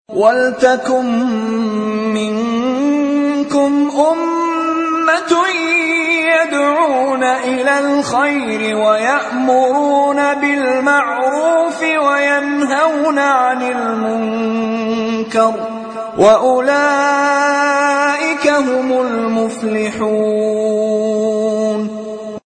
وَلْتَكُن مِّنكُمْ أُمَّةٌ يَدْعُونَ إِلَى الْخَيْرِ وَيَأْمُرُونَ بِالْمَعْرُوفِ وَيَنْهَوْنَ عَنِ الْمُنكَرِ ۚ وَأُولَٰئِكَ هُمُ الْمُفْلِحُونَ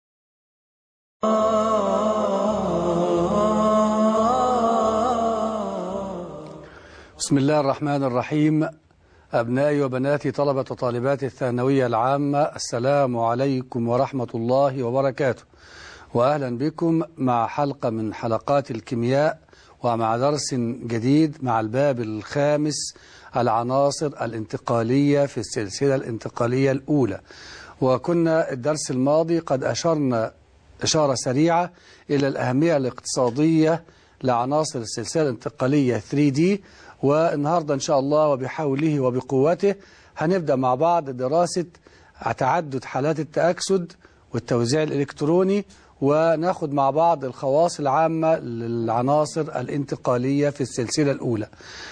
بسم الله الرحمن الرحيم أبنائي وبناتي طلبة وطالبات الثانوية العامة السلام عليكم ورحمة الله وبركاته وأهلا بكم مع حلقة من حلقات الكيمياء ومع درس جديد مع الباب الخامس العناصر الانتقالية في السلسلة الانتقالية الأولى وكنا الدرس الماضي قد أشرنا إشارة سريعة إلى الأهمية الاقتصادية لعناصر السلسلة الانتقالية 3D والنهاردة إن شاء الله وبحوله وبقوته هنبدأ مع بعض دراسة تعدد حالات التأكسد والتوزيع الإلكتروني وناخد مع بعض الخواص العامة للعناصر الانتقالية في السلسلة الأولى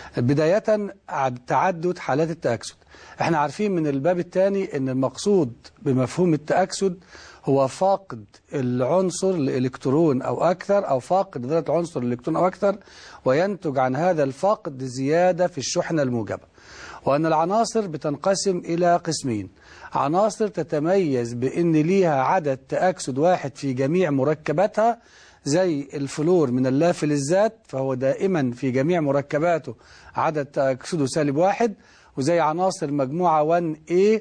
بداية تعدد حالات التأكسد احنا عارفين من الباب الثاني ان المقصود بمفهوم التأكسد هو فاقد العنصر لإلكترون أو أكثر أو فاقد ذرة عنصر الإلكترون أو أكثر وينتج عن هذا الفقد زيادة في الشحنة الموجبة وأن العناصر بتنقسم إلى قسمين عناصر تتميز بأن ليها عدد تأكسد واحد في جميع مركباتها زي الفلور من اللافلزات فهو دائما في جميع مركباته عدد تأكسده سالب واحد وزي عناصر مجموعة 1A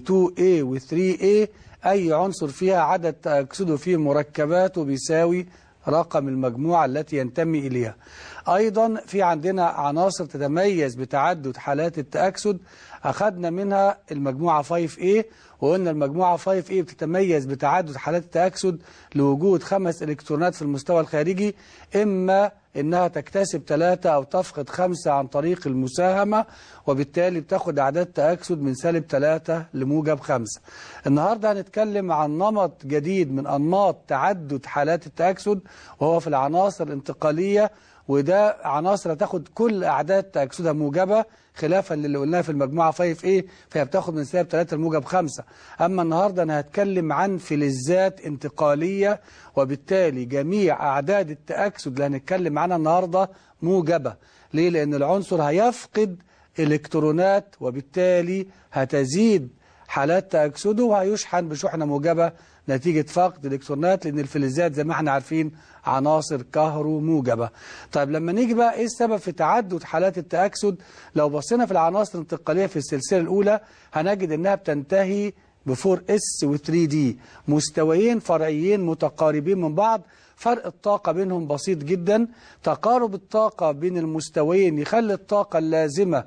و2A و3A أي عنصر فيها عدد تأكسده في مركباته بيساوي رقم المجموعة التي ينتمي إليها أيضا في عندنا عناصر تتميز بتعدد حالات التأكسد أخذنا منها المجموعة 5A وقلنا المجموعة 5A بتتميز بتعدد حالات التأكسد لوجود خمس إلكترونات في المستوى الخارجي إما إنها تكتسب ثلاثة أو تفقد خمسة عن طريق المساهمة وبالتالي بتاخد أعداد تأكسد من سالب ثلاثة لموجب خمسة النهاردة هنتكلم عن نمط جديد من أنماط تعدد حالات التأكسد وهو في العناصر الانتقالية وده عناصر هتاخد كل أعداد تأكسدها موجبة خلافا للي قلناه في المجموعة 5A فهي بتاخد من سالب 3 لموجب 5 أما النهاردة أنا هتكلم عن فلزات انتقالية وبالتالي جميع أعداد التأكسد اللي هنتكلم عنها النهاردة موجبة ليه؟ لأن العنصر هيفقد إلكترونات وبالتالي هتزيد حالات تأكسده وهيشحن بشحنة موجبة نتيجة فقد الإلكترونات لأن الفلزات زي ما احنا عارفين عناصر كهروموجبة طيب لما نيجي بقى إيه السبب في تعدد حالات التأكسد لو بصينا في العناصر الانتقالية في السلسلة الأولى هنجد إنها بتنتهي ب 4S و 3D مستويين فرعيين متقاربين من بعض فرق الطاقة بينهم بسيط جدا تقارب الطاقة بين المستويين يخلي الطاقة اللازمة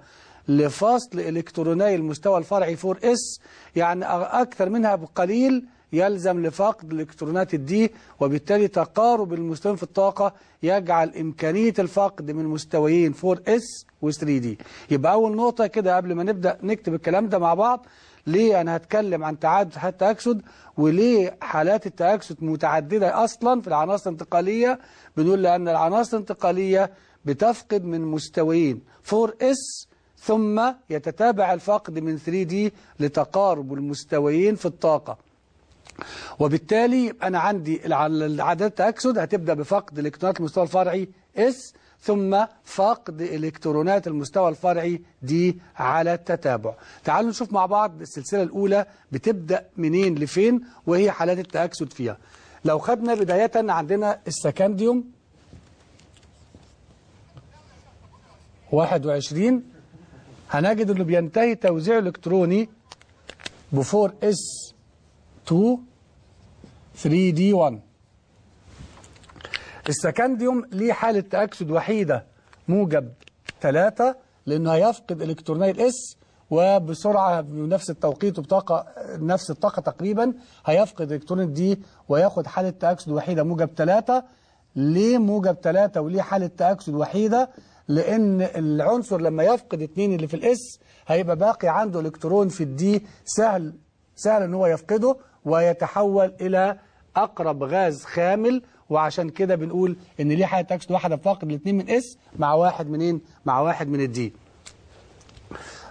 لفصل إلكتروني المستوى الفرعي 4S يعني أكثر منها بقليل يلزم لفقد الإلكترونات الدي وبالتالي تقارب المستويين في الطاقة يجعل إمكانية الفقد من مستويين 4S و 3D يبقى أول نقطة كده قبل ما نبدأ نكتب الكلام ده مع بعض ليه أنا هتكلم عن تعدد حالات التأكسد وليه حالات التأكسد متعددة أصلا في العناصر الانتقالية بنقول لأن العناصر الانتقالية بتفقد من مستويين 4S ثم يتتابع الفقد من 3D لتقارب المستويين في الطاقة وبالتالي أنا عندي العدد التأكسد هتبدأ بفقد إلكترونات المستوى الفرعي S ثم فقد إلكترونات المستوى الفرعي دي على التتابع تعالوا نشوف مع بعض السلسلة الأولى بتبدأ منين لفين وهي حالات التأكسد فيها لو خدنا بداية عندنا السكنديوم 21 هنجد انه بينتهي توزيع الكتروني ب 4s 2 3d1 السكنديوم ليه حالة تأكسد وحيدة موجب 3 لأنه هيفقد إلكتروني الاس وبسرعة بنفس التوقيت وبطاقة نفس الطاقة تقريبا هيفقد إلكترون دي وياخد حالة تأكسد وحيدة موجب 3 ليه موجب 3 وليه حالة تأكسد وحيدة لأن العنصر لما يفقد اتنين اللي في الاس هيبقى باقي عنده إلكترون في الدي سهل سهل ان هو يفقده ويتحول إلى أقرب غاز خامل وعشان كده بنقول ان ليه حالة تأكسد واحدة فاقد الاثنين من اس مع واحد منين مع واحد من الدي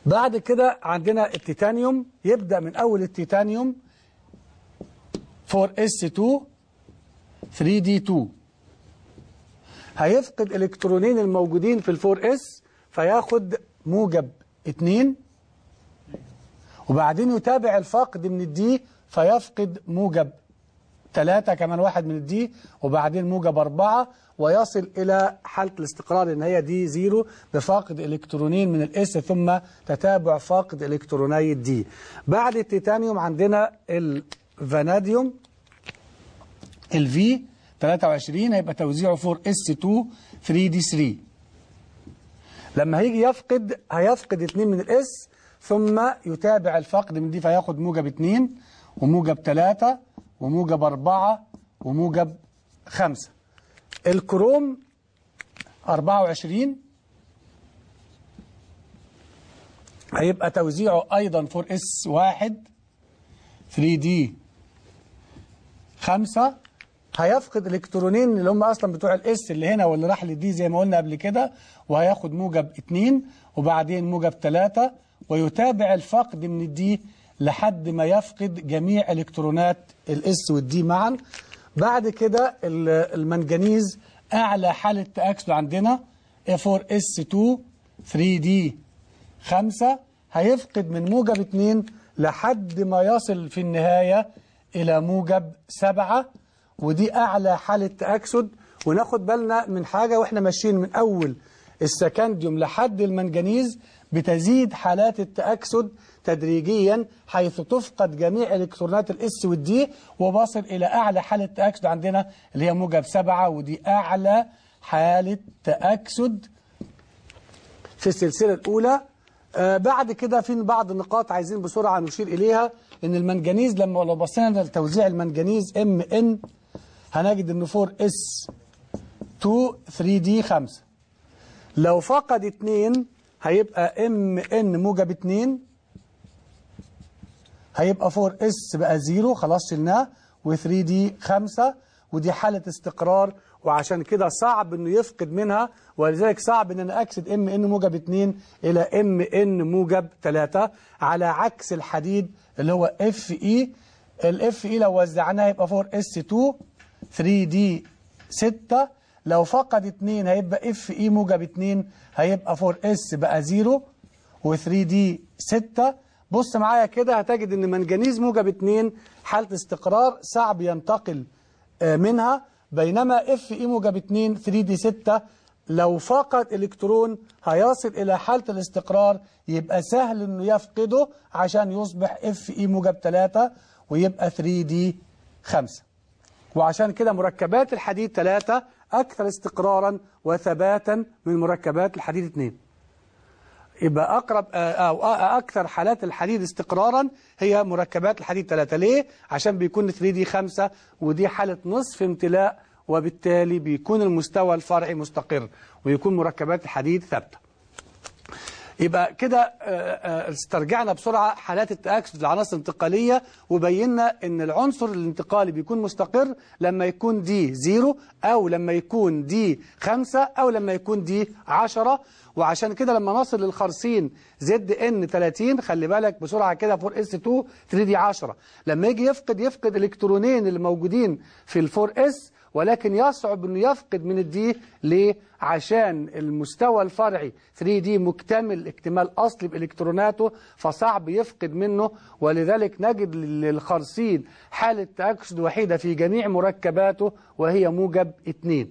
بعد كده عندنا التيتانيوم يبدأ من أول التيتانيوم 4s2 3d2 هيفقد الكترونين الموجودين في الفور اس فياخد موجب 2 وبعدين يتابع الفقد من الدي فيفقد موجب 3 كمان واحد من الدي وبعدين موجب 4 ويصل إلى حالة الاستقرار إن هي دي زيرو بفاقد إلكترونين من الاس ثم تتابع فاقد إلكتروني الدي بعد التيتانيوم عندنا الفاناديوم الفي 23 هيبقى توزيعه 4 اس 2 3 دي 3 لما هيجي يفقد هيفقد 2 من الاس ثم يتابع الفقد من دي فياخد موجب 2 وموجب 3 وموجب 4 وموجب 5 الكروم 24 هيبقى توزيعه ايضا 4 اس 1 3 دي 5 هيفقد الكترونين اللي هم اصلا بتوع الاس اللي هنا واللي راح للدي زي ما قلنا قبل كده وهياخد موجب 2 وبعدين موجب 3 ويتابع الفقد من الدي لحد ما يفقد جميع الكترونات الاس والدي معا بعد كده المنجنيز اعلى حاله تاكسد عندنا A4S2 3D 5 هيفقد من موجب 2 لحد ما يصل في النهايه الى موجب 7 ودي أعلى حالة تأكسد وناخد بالنا من حاجة وإحنا ماشيين من أول السكنديوم لحد المنجنيز بتزيد حالات التأكسد تدريجيا حيث تفقد جميع الكترونات الاس والدي وبصل إلى أعلى حالة تأكسد عندنا اللي هي موجب سبعة ودي أعلى حالة تأكسد في السلسلة الأولى آه بعد كده في بعض النقاط عايزين بسرعة نشير إليها إن المنجنيز لما لو بصينا لتوزيع المنجنيز ام ان هنجد ان 4 اس 2 3 دي 5 لو فقد 2 هيبقى ام ان موجب 2 هيبقى 4 اس بقى 0 خلاص شلناه و3 دي 5 ودي حالة استقرار وعشان كده صعب انه يفقد منها ولذلك صعب ان انا اكسد ام ان موجب 2 الى ام ان موجب 3 على عكس الحديد اللي هو اف اي الاف اي لو وزعناها يبقى 4 اس 2 3 دي 6 لو فقد 2 هيبقى اف اي موجب 2 هيبقى 4 اس بقى 0 و3 دي 6 بص معايا كده هتجد ان منجنيز موجب 2 حالة استقرار صعب ينتقل منها بينما اف اي موجب 2 3 دي 6 لو فقد الكترون هيصل الى حالة الاستقرار يبقى سهل انه يفقده عشان يصبح اف اي موجب 3 ويبقى 3 دي 5 وعشان كده مركبات الحديد 3 أكثر استقرارا وثباتا من مركبات الحديد 2 يبقى أقرب أو أكثر حالات الحديد استقرارا هي مركبات الحديد 3 ليه؟ عشان بيكون 3 دي 5 ودي حالة نصف امتلاء وبالتالي بيكون المستوى الفرعي مستقر ويكون مركبات الحديد ثابته يبقى كده استرجعنا بسرعة حالات التأكسد للعناصر الانتقالية وبينا ان العنصر الانتقالي بيكون مستقر لما يكون دي زيرو او لما يكون دي خمسة او لما يكون دي عشرة وعشان كده لما نصل للخرسين زد ان 30 خلي بالك بسرعة كده 4 اس 2 3 دي 10 لما يجي يفقد يفقد الكترونين اللي موجودين في ال 4 اس ولكن يصعب انه يفقد من الدي ليه عشان المستوى الفرعي 3 دي مكتمل اكتمال اصلي بالكتروناته فصعب يفقد منه ولذلك نجد للخرسين حالة تأكسد وحيدة في جميع مركباته وهي موجب 2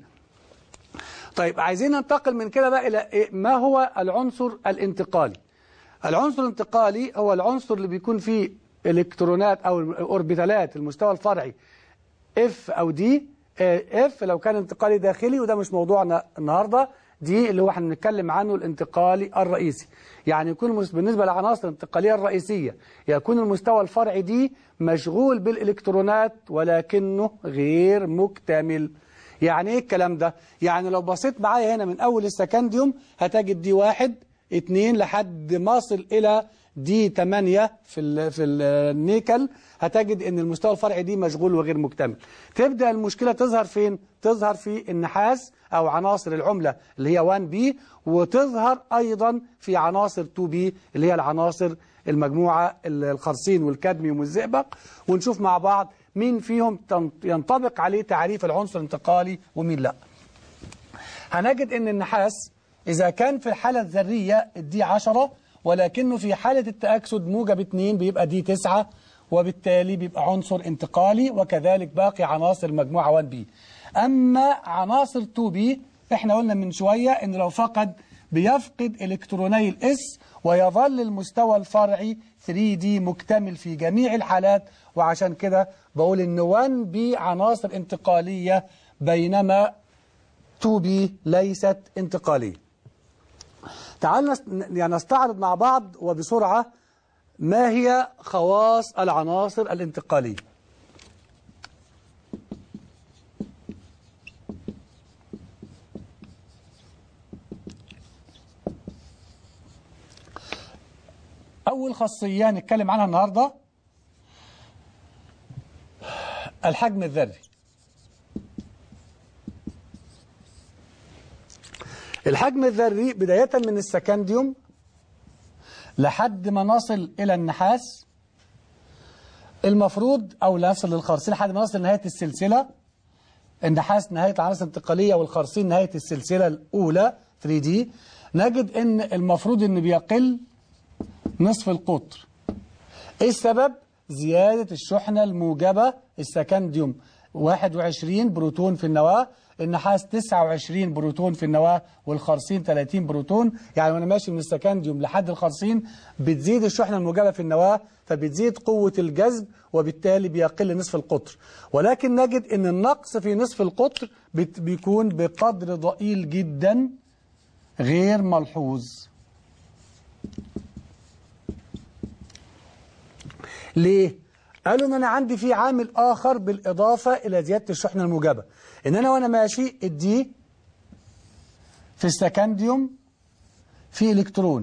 طيب عايزين ننتقل من كده بقى الى ما هو العنصر الانتقالي العنصر الانتقالي هو العنصر اللي بيكون فيه الكترونات او الاوربيتالات المستوى الفرعي اف او دي اف لو كان انتقالي داخلي وده مش موضوعنا النهاردة دي اللي هو احنا بنتكلم عنه الانتقالي الرئيسي يعني يكون بالنسبة للعناصر الانتقالية الرئيسية يكون المستوى الفرعي دي مشغول بالالكترونات ولكنه غير مكتمل يعني ايه الكلام ده يعني لو بصيت معايا هنا من اول السكنديوم هتجد دي واحد اتنين لحد ما اصل الى دي 8 في ال في النيكل هتجد ان المستوى الفرعي دي مشغول وغير مكتمل تبدا المشكله تظهر فين تظهر في النحاس او عناصر العمله اللي هي 1B وتظهر ايضا في عناصر 2B اللي هي العناصر المجموعه الخرسين والكادميوم والزئبق ونشوف مع بعض مين فيهم ينطبق عليه تعريف العنصر الانتقالي ومين لا هنجد ان النحاس إذا كان في الحالة الذرية الدي 10 ولكنه في حالة التأكسد موجب 2 بيبقى دي 9 وبالتالي بيبقى عنصر انتقالي وكذلك باقي عناصر المجموعة 1B أما عناصر 2B احنا قلنا من شوية ان لو فقد بيفقد الكتروني الاس ويظل المستوى الفرعي 3D مكتمل في جميع الحالات وعشان كده بقول ان 1B عناصر انتقالية بينما 2B ليست انتقالية تعال يعني نستعرض مع بعض وبسرعة ما هي خواص العناصر الانتقالية أول خاصية نتكلم عنها النهاردة الحجم الذري الحجم الذري بداية من السكنديوم لحد ما نصل إلى النحاس المفروض أو نصل للخرسين لحد ما نصل لنهاية السلسلة النحاس نهاية العناصر الانتقالية والخرسين نهاية السلسلة الأولى 3D نجد إن المفروض إن بيقل نصف القطر إيه السبب؟ زيادة الشحنة الموجبة السكنديوم 21 بروتون في النواة النحاس 29 بروتون في النواة والخرسين 30 بروتون يعني وانا ماشي من السكنديوم لحد الخرسين بتزيد الشحنة الموجبة في النواة فبتزيد قوة الجذب وبالتالي بيقل نصف القطر ولكن نجد ان النقص في نصف القطر بيكون بقدر ضئيل جدا غير ملحوظ ليه؟ قالوا ان انا عندي في عامل اخر بالاضافه الى زياده الشحنه الموجبه ان انا وانا ماشي الدي في السكنديوم في الكترون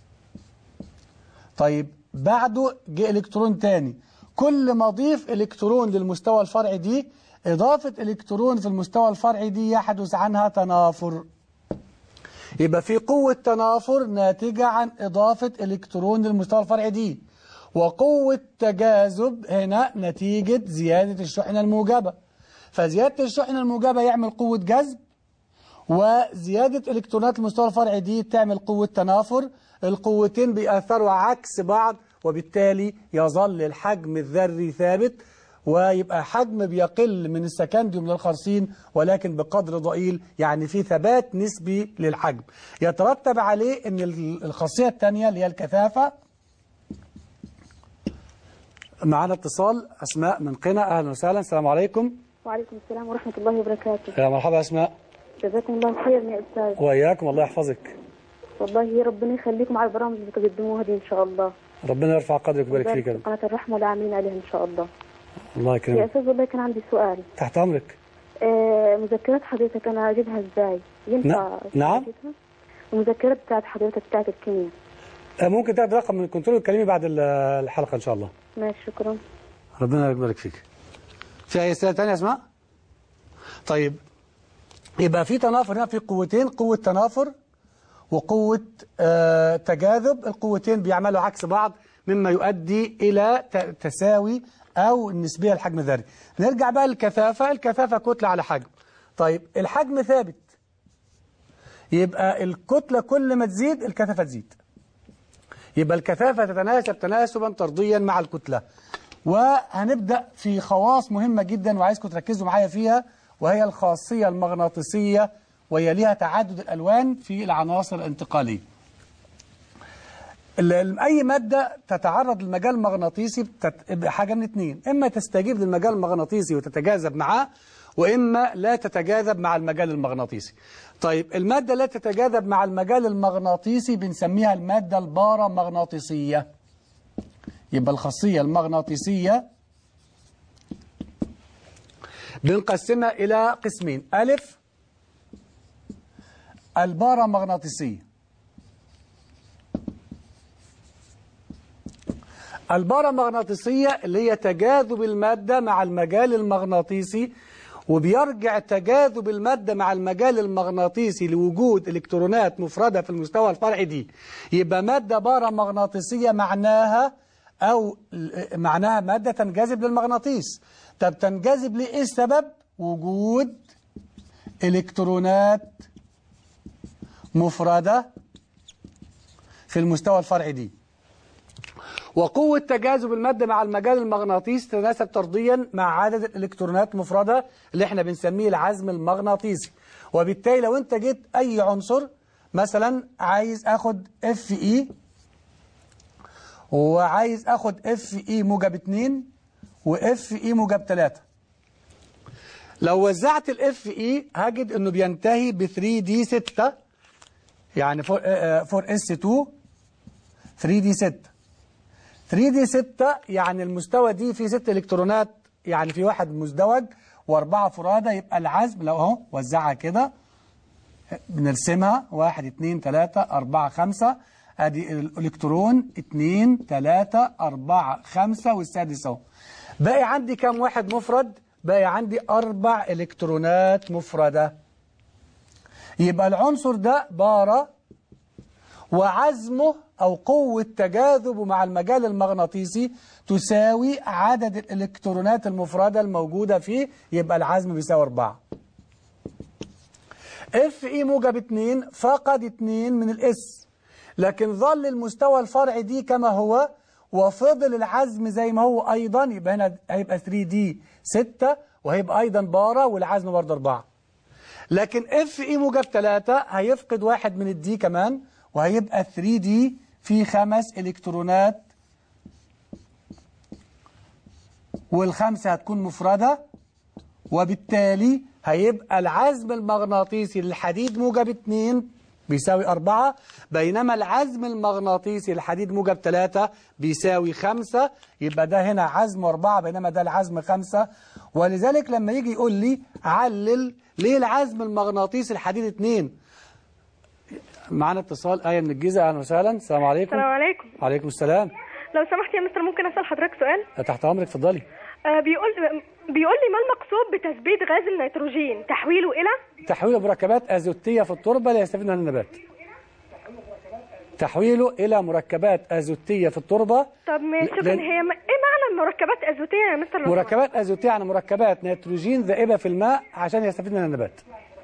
طيب بعده جه الكترون تاني كل ما اضيف الكترون للمستوى الفرعي دي اضافه الكترون في المستوى الفرعي دي يحدث عنها تنافر يبقى في قوه تنافر ناتجه عن اضافه الكترون للمستوى الفرعي دي وقوة تجاذب هنا نتيجة زيادة الشحنة الموجبة فزيادة الشحنة الموجبة يعمل قوة جذب وزيادة إلكترونات المستوى الفرعي دي تعمل قوة تنافر القوتين بيأثروا عكس بعض وبالتالي يظل الحجم الذري ثابت ويبقى حجم بيقل من السكنديوم للخرسين ولكن بقدر ضئيل يعني في ثبات نسبي للحجم يترتب عليه ان الخاصية الثانية اللي هي الكثافة معنا اتصال أسماء من قنا أهلا وسهلا السلام عليكم وعليكم السلام ورحمة الله وبركاته يا مرحبا أسماء جزاكم الله خير يا أستاذ وإياكم الله يحفظك والله ربنا يخليكم على البرامج اللي بتقدموها دي إن شاء الله ربنا يرفع قدرك ويبارك فيك يا رب. قناة الرحمة والعاملين عليها إن شاء الله الله يا يكرمك أستاذ والله كان عندي سؤال تحت أمرك آه مذكرات حضرتك أنا أجيبها إزاي ينفع ن- نعم. أجيبها؟ المذكرات بتاعت حضرتك بتاعت الكيمياء آه، ممكن تاخد رقم من الكنترول الكلمي بعد ال- الحلقة إن شاء الله ماشي شكرا ربنا يبارك فيك في أي أسئلة تانية يا أسماء طيب يبقى في تنافر هنا في قوتين قوة تنافر وقوة آه تجاذب القوتين بيعملوا عكس بعض مما يؤدي إلى ت- تساوي أو النسبية للحجم الذري نرجع بقى للكثافة الكثافة كتلة على حجم طيب الحجم ثابت يبقى الكتلة كل ما تزيد الكثافة تزيد يبقى الكثافة تتناسب تناسبا طرديا مع الكتلة وهنبدأ في خواص مهمة جدا وعايزكم تركزوا معايا فيها وهي الخاصية المغناطيسية ويليها تعدد الألوان في العناصر الانتقالية ال- ال- أي مادة تتعرض للمجال المغناطيسي بتت- حاجة من اتنين إما تستجيب للمجال المغناطيسي وتتجاذب معاه وإما لا تتجاذب مع المجال المغناطيسي طيب المادة لا تتجاذب مع المجال المغناطيسي بنسميها المادة البارامغناطيسية يبقى الخاصية المغناطيسية بنقسمها إلى قسمين ألف البارامغناطيسية البارامغناطيسية اللي هي تجاذب المادة مع المجال المغناطيسي وبيرجع تجاذب المادة مع المجال المغناطيسي لوجود إلكترونات مفردة في المستوى الفرعي دي يبقى مادة بارامغناطيسية معناها أو معناها مادة تنجذب للمغناطيس طب تنجذب لإيه إيه السبب؟ وجود إلكترونات مفردة في المستوى الفرعي دي وقوة تجاذب المادة مع المجال المغناطيسي تتناسب طرديا مع عدد الإلكترونات المفردة اللي احنا بنسميه العزم المغناطيسي وبالتالي لو انت جيت أي عنصر مثلا عايز اخد اف اي وعايز اخد اف اي موجب 2 واف اي موجب 3 لو وزعت الاف اي هجد انه بينتهي ب 3 دي 6 يعني 4 اس 2 3 دي 6 3 دي 6 يعني المستوى دي فيه 6 الكترونات يعني في واحد مزدوج واربعه فرادى يبقى العزم لو اهو وزعها كده بنرسمها 1 2 3 4 5 ادي الالكترون 2 3 4 5 والسادس اهو باقي عندي كام واحد مفرد باقي عندي اربع الكترونات مفرده يبقى العنصر ده بارا وعزمه أو قوة تجاذبه مع المجال المغناطيسي تساوي عدد الإلكترونات المفردة الموجودة فيه يبقى العزم بيساوي 4 اف اي موجب 2 فقد 2 من الاس لكن ظل المستوى الفرعي دي كما هو وفضل العزم زي ما هو أيضا يبقى هنا هيبقى 3 دي 6 وهيبقى أيضا بارا والعزم برضه 4 لكن اف اي موجب 3 هيفقد واحد من الدي كمان وهيبقى 3 دي في خمس الكترونات والخمسة هتكون مفردة وبالتالي هيبقى العزم المغناطيسي للحديد موجب 2 بيساوي 4 بينما العزم المغناطيسي للحديد موجب 3 بيساوي 5 يبقى ده هنا عزم 4 بينما ده العزم 5 ولذلك لما يجي يقول لي علل ليه العزم المغناطيسي للحديد 2 معانا اتصال آية من الجيزة أهلا وسهلا السلام عليكم السلام عليكم عليكم السلام لو سمحت يا مستر ممكن اسال حضرتك سؤال تحت أمرك اتفضلي آه بيقول بيقول لي ما المقصود بتثبيت غاز النيتروجين تحويله الى تحويل مركبات أزوتية في التربة ليستفيد منها النبات تحويله إلى مركبات أزوتية في التربة طب ماشي لأن- شكرا هي م... ايه معنى مركبات ازوتيه يا مستر لو سمحت؟ مركبات أزوتية يعني مركبات نيتروجين ذائبة في الماء عشان يستفيد منها النبات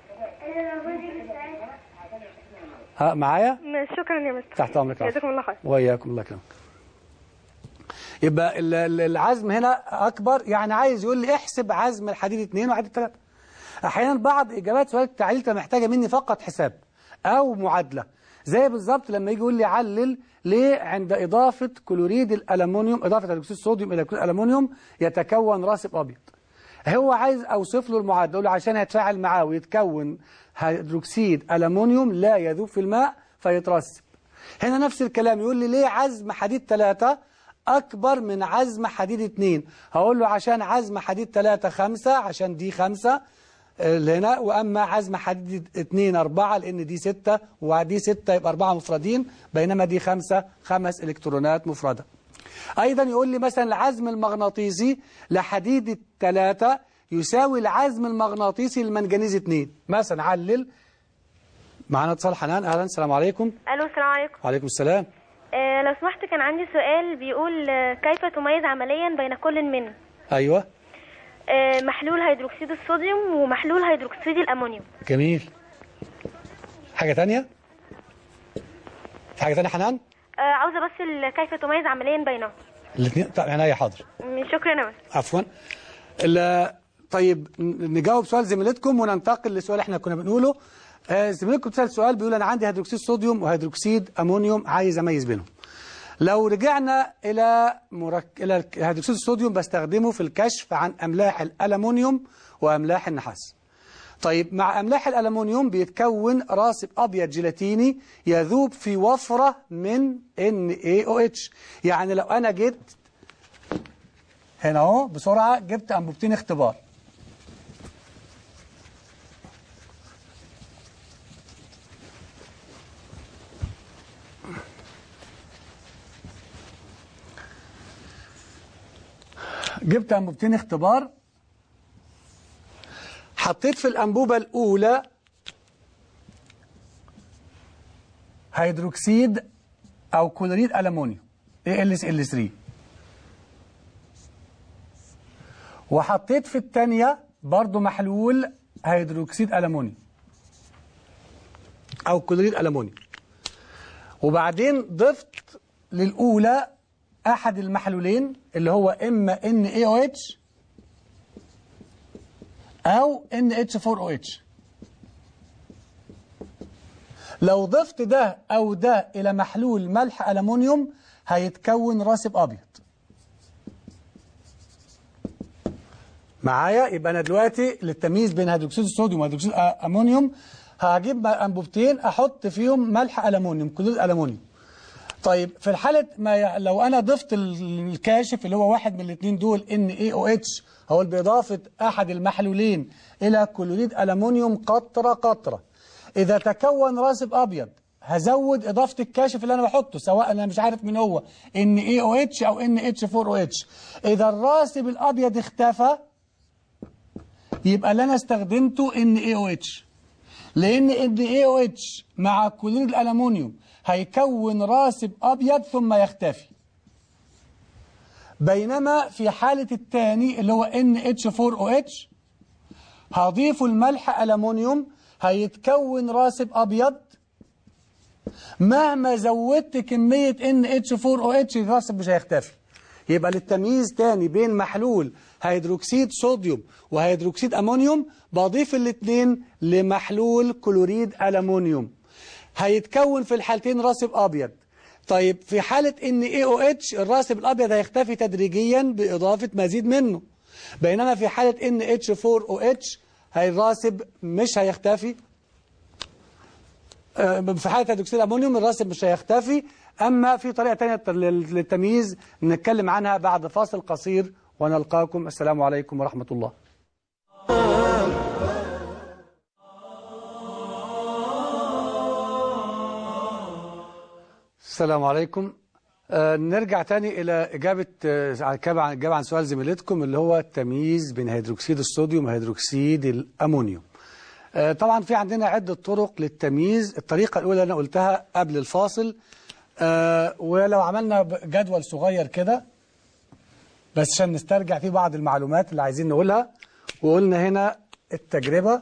ها معايا ماشي شكرا يا مستر تحت أمرك العفو. جزاكم الله خير وإياكم الله يكرمك يبقى ال- ال- العزم هنا أكبر يعني عايز يقول لي احسب عزم الحديد 2 وحديد 3 أحيانا بعض إجابات سؤال التعليل تبقى محتاجة مني فقط حساب أو معادلة زي بالظبط لما يجي يقول لي علل ليه عند إضافة كلوريد الألمنيوم إضافة هيدروكسيد الصوديوم إلى كلوريد الألمنيوم يتكون راسب أبيض هو عايز أوصف له المعادلة أقول له عشان هيتفاعل معاه ويتكون هيدروكسيد ألمنيوم لا يذوب في الماء فيترسب هنا نفس الكلام يقول لي ليه عزم حديد 3 أكبر من عزم حديد 2 هقول له عشان عزم حديد 3 5 عشان دي 5 اللي هنا وأما عزم حديد 2 4 لأن دي 6 ودي 6 يبقى 4 مفردين بينما دي 5 خمس إلكترونات مفردة أيضا يقول لي مثلا العزم المغناطيسي لحديد الثلاثة يساوي العزم المغناطيسي للمنجنيز 2 مثلا علل معنا اتصال حنان أهلا السلام عليكم الو السلام عليكم وعليكم السلام آه لو سمحت كان عندي سؤال بيقول آه، كيف تميز عمليا بين كل من أيوة آه محلول هيدروكسيد الصوديوم ومحلول هيدروكسيد الامونيوم جميل حاجة تانية في حاجة تانية حنان آه عاوزه بس ال- كيف تميز عمليا بينهم الاثنين طيب عينيا حاضر م- شكرا يا مستر عفوا ال- طيب ن- نجاوب سؤال زميلتكم وننتقل لسؤال احنا كنا بنقوله آه، زميلتكم بتسأل سؤال بيقول انا عندي هيدروكسيد صوديوم وهيدروكسيد امونيوم عايز اميز بينهم لو رجعنا الى مرك... الى الك- هيدروكسيد الصوديوم بستخدمه في الكشف عن املاح الالومنيوم واملاح النحاس طيب مع أملاح الألمنيوم بيتكون راسب أبيض جيلاتيني يذوب في وفرة من NaOH يعني لو أنا جيت هنا اهو بسرعة جبت أنبوبتين اختبار جبت أنبوبتين اختبار حطيت في الأنبوبة الأولى هيدروكسيد أو كلوريد ألمونيوم ALS3 وحطيت في الثانية برضو محلول هيدروكسيد ألمونيوم أو كلوريد ألمونيوم وبعدين ضفت للأولى أحد المحلولين اللي هو إما NaOH أو NH4OH لو ضفت ده أو ده إلى محلول ملح ألمونيوم هيتكون راسب أبيض معايا يبقى أنا دلوقتي للتمييز بين هيدروكسيد الصوديوم وهيدروكسيد أمونيوم هجيب أنبوبتين أحط فيهم ملح ألمونيوم كلور ألمونيوم طيب في الحالة ما ي... لو أنا ضفت الكاشف اللي هو واحد من الاثنين دول NaOH هو بإضافة أحد المحلولين إلى كلوريد ألمونيوم قطرة قطرة إذا تكون راسب أبيض هزود إضافة الكاشف اللي أنا بحطه سواء أنا مش عارف مين هو NaOH أو NH4OH إذا الراسب الأبيض اختفى يبقى اللي أنا استخدمته NaOH لأن NaOH مع كلوريد الألمونيوم هيكون راسب أبيض ثم يختفي بينما في حالة الثاني اللي هو NH4OH هضيف الملح ألمونيوم هيتكون راسب أبيض مهما زودت كمية NH4OH الراسب مش هيختفي يبقى للتمييز تاني بين محلول هيدروكسيد صوديوم وهيدروكسيد أمونيوم بضيف الاثنين لمحلول كلوريد ألمونيوم هيتكون في الحالتين راسب أبيض طيب في حالة ان AOH الراسب الأبيض هيختفي تدريجيا بإضافة مزيد منه بينما في حالة ان H4OH هي الراسب مش هيختفي في حالة هيدروكسيد الأمونيوم الراسب مش هيختفي أما في طريقة تانية للتمييز نتكلم عنها بعد فاصل قصير ونلقاكم السلام عليكم ورحمة الله السلام عليكم آه نرجع تاني إلى إجابة آه إجابة عن سؤال زميلتكم اللي هو التمييز بين هيدروكسيد الصوديوم وهيدروكسيد الأمونيوم آه طبعا في عندنا عدة طرق للتمييز الطريقة الأولى أنا قلتها قبل الفاصل آه ولو عملنا جدول صغير كده بس عشان نسترجع فيه بعض المعلومات اللي عايزين نقولها وقلنا هنا التجربة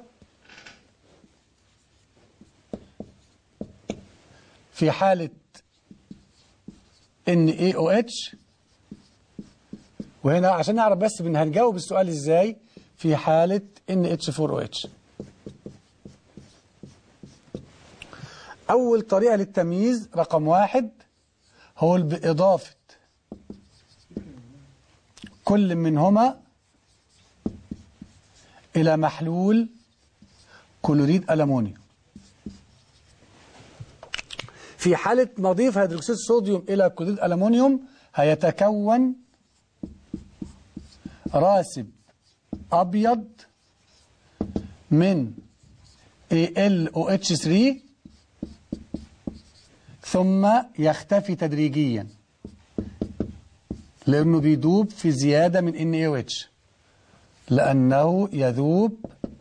في حالة NaOH وهنا عشان نعرف بس بن هنجاوب السؤال ازاي في حالة NH4OH أول طريقة للتمييز رقم واحد هو بإضافة كل منهما إلى محلول كلوريد ألمونيوم في حالة مضيف هيدروكسيد الصوديوم إلى كلوريد ألمونيوم هيتكون راسب أبيض من AlOH3 ثم يختفي تدريجيا لأنه بيدوب في زيادة من NaOH لأنه يذوب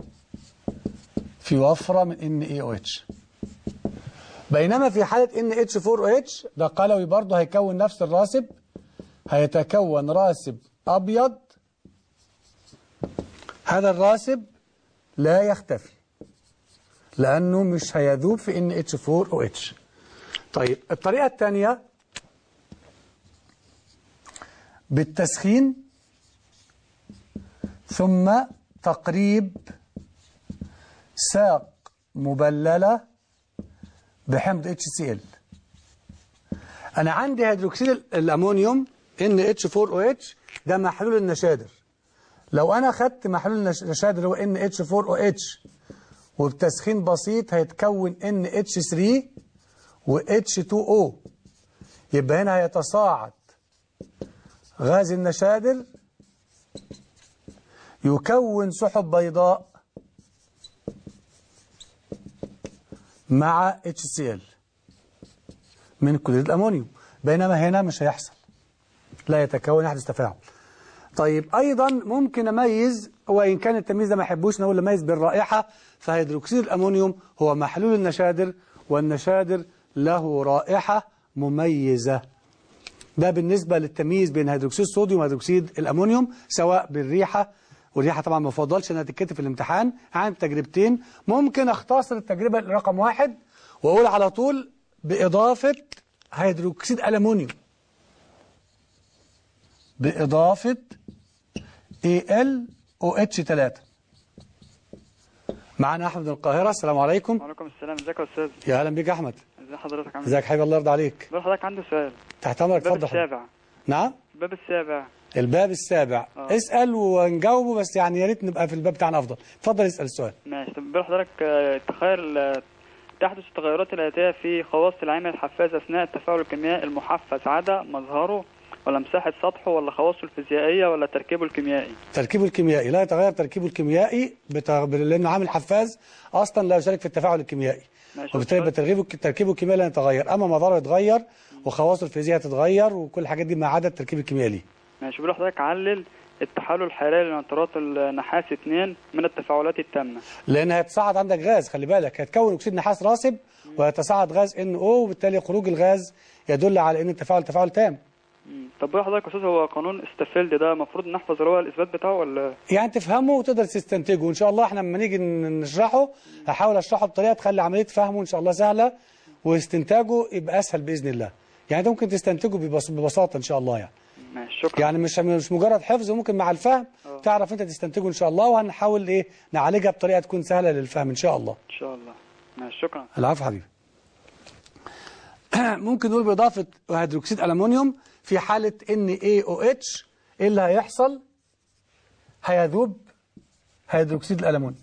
في وفرة من NaOH بينما في حالة NH4OH ده قلوي برضه هيكون نفس الراسب هيتكون راسب أبيض هذا الراسب لا يختفي لأنه مش هيذوب في NH4OH طيب الطريقة الثانية بالتسخين ثم تقريب ساق مبللة بحمض HCl أنا عندي هيدروكسيد الأمونيوم NH4OH ده محلول النشادر لو أنا خدت محلول النشادر هو NH4OH وبتسخين بسيط هيتكون NH3 و H2O يبقى هنا هيتصاعد غاز النشادر يكون سحب بيضاء مع HCl من كلوريد الأمونيوم بينما هنا مش هيحصل لا يتكون يحدث تفاعل طيب أيضا ممكن أميز وإن كان التمييز ده ما أحبوش نقول أميز بالرائحة فهيدروكسيد الأمونيوم هو محلول النشادر والنشادر له رائحة مميزة ده بالنسبة للتمييز بين هيدروكسيد الصوديوم وهيدروكسيد الأمونيوم سواء بالريحة والريحة طبعا ما بفضلش انها تتكتب في الامتحان عن تجربتين ممكن اختصر التجربة رقم واحد واقول على طول بإضافة هيدروكسيد ألمونيوم بإضافة AlOH3 معنا أحمد من القاهرة السلام عليكم وعليكم السلام ازيك يا استاذ يا أهلا بك يا أحمد ازي حضرتك عامل ازيك حبيبي الله يرضى عليك بقول حضرتك عندي سؤال تحت أمرك الباب اتفضل حبيبي. السابع نعم الباب السابع الباب السابع آه. اسأل ونجاوبه بس يعني يا ريت نبقى في الباب بتاعنا أفضل اتفضل اسأل السؤال ماشي طب بقول حضرتك آه، تخيل آه، تحدث التغيرات الآتية في خواص العامل الحفاز أثناء التفاعل الكيميائي المحفز عدا مظهره ولا مساحة سطحه ولا خواصه الفيزيائية ولا تركيبه الكيميائي تركيبه الكيميائي لا يتغير تركيبه الكيميائي بتغ... لأنه عامل حفاز أصلا لا يشارك في التفاعل الكيميائي ماشي وبالتالي والسؤال- تركيبه تركيبه الكيميائي لا يتغير أما مظهره يتغير وخواصه الفيزيائية تتغير وكل الحاجات دي ما عدا التركيب الكيميائي ليه ماشي بقول لحضرتك علل التحلل الحراري لنترات النحاس 2 من التفاعلات التامة لأن هيتصاعد عندك غاز خلي بالك هتكون أكسيد نحاس راسب ويتصاعد غاز NO وبالتالي خروج الغاز يدل على أن التفاعل تفاعل تام مم. طب بقول لحضرتك يا استاذ هو قانون استفيلد ده المفروض نحفظ اللي هو الإثبات بتاعه ولا يعني تفهمه وتقدر تستنتجه وإن شاء الله احنا لما نيجي ن- نشرحه هحاول أشرحه بطريقة تخلي عملية فهمه إن شاء الله سهلة واستنتاجه يبقى أسهل بإذن الله يعني أنت ممكن تستنتجه ببس- ببساطة إن شاء الله يعني ماشي شكرا يعني مش مش مجرد حفظ ممكن مع الفهم آه. تعرف أنت تستنتجه إن شاء الله وهنحاول إيه نعالجها بطريقة تكون سهلة للفهم إن شاء الله إن شاء الله ماشي شكرا العفو حبيبي ممكن نقول بإضافة هيدروكسيد ألمونيوم في حالة NaOH إيه اللي هيحصل هيذوب هيدروكسيد الألمونيوم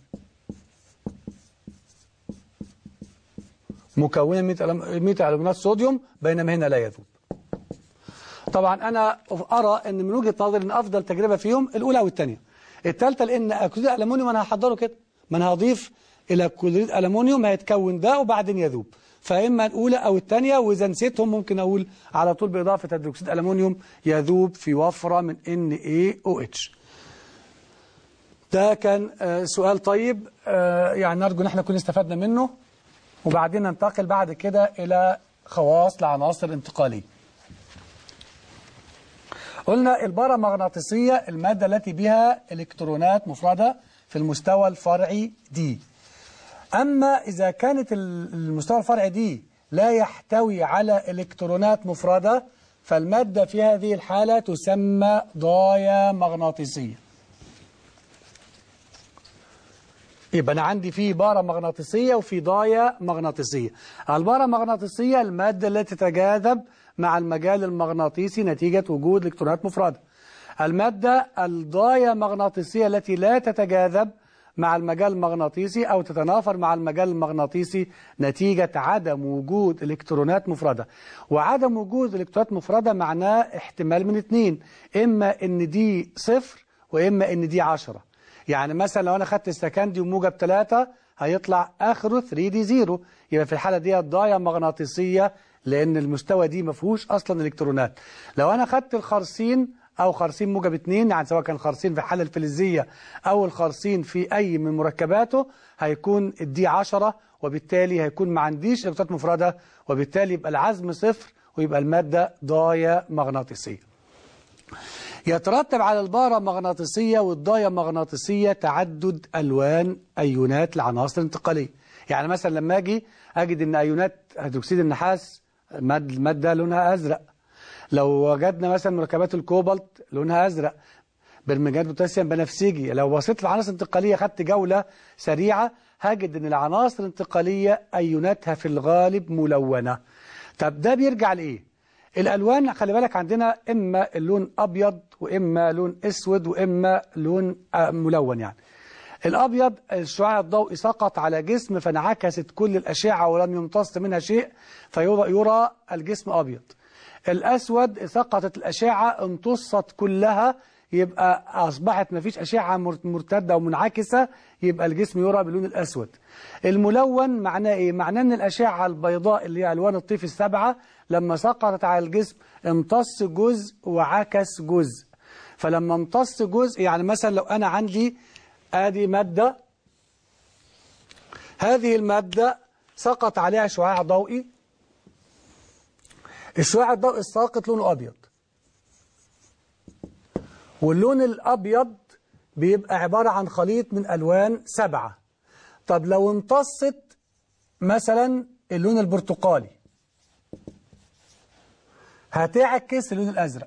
مكونا 100 ألم- 100 ألمونات صوديوم بينما هنا لا يذوب طبعا أنا أرى أن من وجهة نظري أن أفضل تجربة فيهم الأولى والثانية الثالثة لأن أكسيد الألمونيوم أنا هحضره كده ما أنا هضيف إلى كلوريد ألمونيوم هيتكون ده وبعدين يذوب فإما الأولى أو الثانية وإذا نسيتهم ممكن أقول على طول بإضافة هيدروكسيد ألمونيوم يذوب في وفرة من NaOH ده كان آه، سؤال طيب آه، يعني نرجو ان احنا نكون استفدنا منه وبعدين ننتقل بعد كده إلى خواص لعناصر انتقالية قلنا البارامغناطيسية المادة التي بها إلكترونات مفردة في المستوى الفرعي دي أما إذا كانت ال- المستوى الفرعي دي لا يحتوي على إلكترونات مفردة فالمادة في هذه الحالة تسمى ضايا مغناطيسية يبقى أنا عندي في بارة مغناطيسية وفي ضايا مغناطيسية البارة مغناطيسية المادة التي تتجاذب مع المجال المغناطيسي نتيجة وجود إلكترونات مفردة المادة الضايا مغناطيسية التي لا تتجاذب مع المجال المغناطيسي أو تتنافر مع المجال المغناطيسي نتيجة عدم وجود إلكترونات مفردة وعدم وجود إلكترونات مفردة معناه احتمال من اثنين إما إن دي صفر وإما إن دي عشرة يعني مثلا لو انا خدت السكندي وموجب 3 هيطلع اخره 3 دي 0 يبقى في الحاله دي ضايا مغناطيسيه لان المستوى دي ما فيهوش اصلا الكترونات لو انا خدت الخرسين او خرسين موجب 2 يعني سواء كان خرسين في الحاله الفلزيه او الخرسين في اي من مركباته هيكون الدي 10 وبالتالي هيكون ما عنديش الكترونات مفرده وبالتالي يبقى العزم صفر ويبقى الماده ضايا مغناطيسيه يترتب على البارة مغناطيسية والضايا مغناطيسية تعدد ألوان أيونات العناصر الانتقالية يعني مثلا لما أجي أجد أن أيونات هيدروكسيد النحاس ماد- مادة لونها أزرق لو وجدنا مثلا مركبات الكوبالت لونها أزرق برمجات بوتاسيوم بنفسجي لو بصيت للعناصر الانتقالية خدت جولة سريعة هجد أن العناصر الانتقالية أيوناتها في الغالب ملونة طب ده بيرجع لإيه؟ الالوان خلي بالك عندنا اما اللون ابيض واما لون اسود واما لون آه، ملون يعني الابيض الشعاع الضوئي سقط على جسم فانعكست كل الاشعه ولم يمتص منها شيء فيرى يرى الجسم ابيض الاسود سقطت الاشعه امتصت كلها يبقى اصبحت ما فيش اشعه مر- مرتده ومنعكسه يبقى الجسم يرى باللون الاسود الملون معناه ايه معناه ان الاشعه البيضاء اللي هي الوان الطيف السبعه لما سقطت على الجسم امتص جزء وعكس جزء فلما امتص جزء يعني مثلا لو أنا عندي آدي مادة هذه المادة سقط عليها شعاع ضوئي الشعاع الضوئي الساقط لونه أبيض واللون الأبيض بيبقى عبارة عن خليط من ألوان سبعة طب لو امتصت مثلا اللون البرتقالي هتعكس اللون الأزرق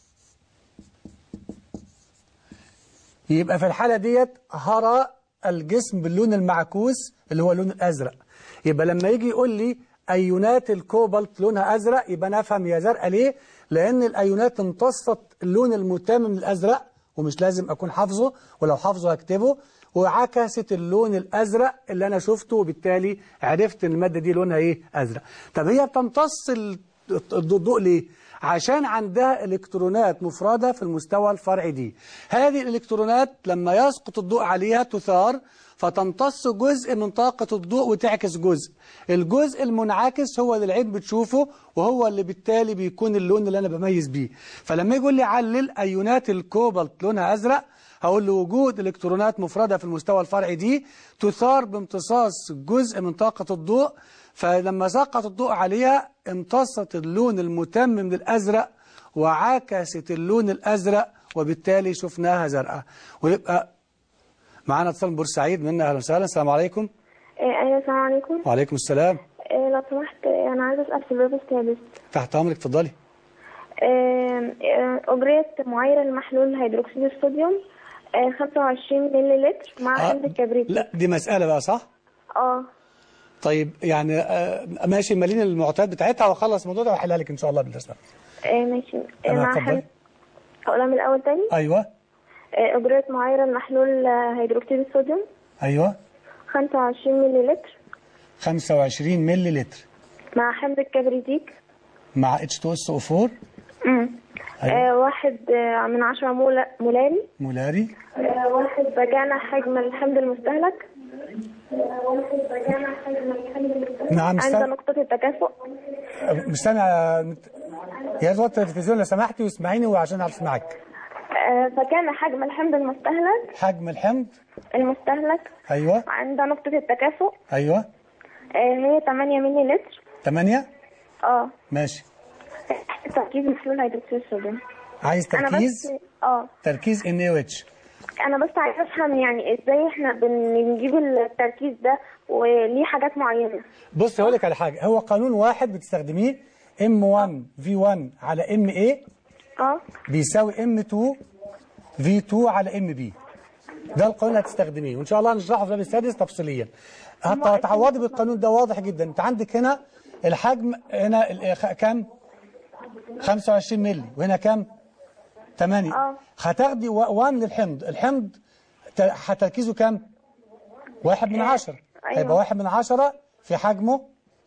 يبقى في الحالة ديت هرى الجسم باللون المعكوس اللي هو اللون الأزرق يبقى لما يجي يقول لي أيونات الكوبالت لونها أزرق يبقى أنا أفهم هي زرقاء ليه؟ لأن الأيونات امتصت اللون المتام من الأزرق ومش لازم أكون حافظه ولو حافظه هكتبه وعكست اللون الأزرق اللي أنا شفته وبالتالي عرفت إن المادة دي لونها إيه؟ أزرق طب هي بتمتص ال- الضوء ليه؟ عشان عندها إلكترونات مفردة في المستوى الفرعي دي هذه الإلكترونات لما يسقط الضوء عليها تثار فتمتص جزء من طاقة الضوء وتعكس جزء الجزء المنعكس هو اللي العين بتشوفه وهو اللي بالتالي بيكون اللون اللي أنا بميز بيه فلما يقول لي علل أيونات الكوبالت لونها أزرق هقول له وجود إلكترونات مفردة في المستوى الفرعي دي تثار بامتصاص جزء من طاقة الضوء فلما سقط الضوء عليها امتصت اللون المتم من الأزرق وعكست اللون الأزرق وبالتالي شفناها زرقاء ويبقى معانا اتصال من بورسعيد منا أهلا وسهلا السلام عليكم إيه، ايوه السلام عليكم وعليكم السلام إيه، لو سمحت إيه، انا عايزه اسال في الباب السادس تحت أمرك اتفضلي إيه، إيه، أجرية معايرة المحلول هيدروكسيد الصوديوم إيه، 25 مللي لتر مع آه، علبة كبريت لا دي مسألة بقى صح اه طيب يعني آه، ماشي مالين المعطيات بتاعتها واخلص الموضوع ده واحلها لك ان شاء الله بالدرس ده. إيه، ماشي إيه، تمام، مع اتفضلي. حل اقولها من الاول تاني ايوه إيه، أجرية معايرة المحلول آه، هيدروكسيد الصوديوم ايوه 25 مللي لتر 25 ملي لتر مع حمض الكبريتيك مع H2SO4 امم أيوة. آه، واحد آه، من عشرة مول- مولاري مولاري آه، واحد بجانا حجم الحمض المستهلك آه، واحد بجانا حجم الحمض المستهلك نعم، عند استنى. نقطة التكافؤ مش سامع يا ريت وطي التلفزيون لو سمحتي واسمعيني وعشان اعرف اسمعك آه، فكان حجم الحمض المستهلك حجم الحمض المستهلك ايوه عند نقطة التكافؤ ايوه آه، هي 8 مللي لتر 8 اه ماشي تركيز محلول هيدروكسيد الصوديوم عايز انا تركيز بس اه تركيز NaOH انا بس عايزه افهم يعني ازاي احنا بنجيب التركيز ده وليه حاجات معينه بص هقول لك على حاجه هو قانون واحد بتستخدميه M1 V1 على MA اه بيساوي M2 V2 على MB ده القانون اللي هتستخدميه وان شاء الله هنشرحه في الباب السادس تفصيليا حتى هتعوضي بالقانون ده واضح جدا انت عندك هنا الحجم هنا ال- خ- كام 25 مللي وهنا كام 8 آه. هتاخدي 1 للحمض الحمض ت- تركيزه كام واحد من عشرة أيوة. هيبقى واحد من عشرة في حجمه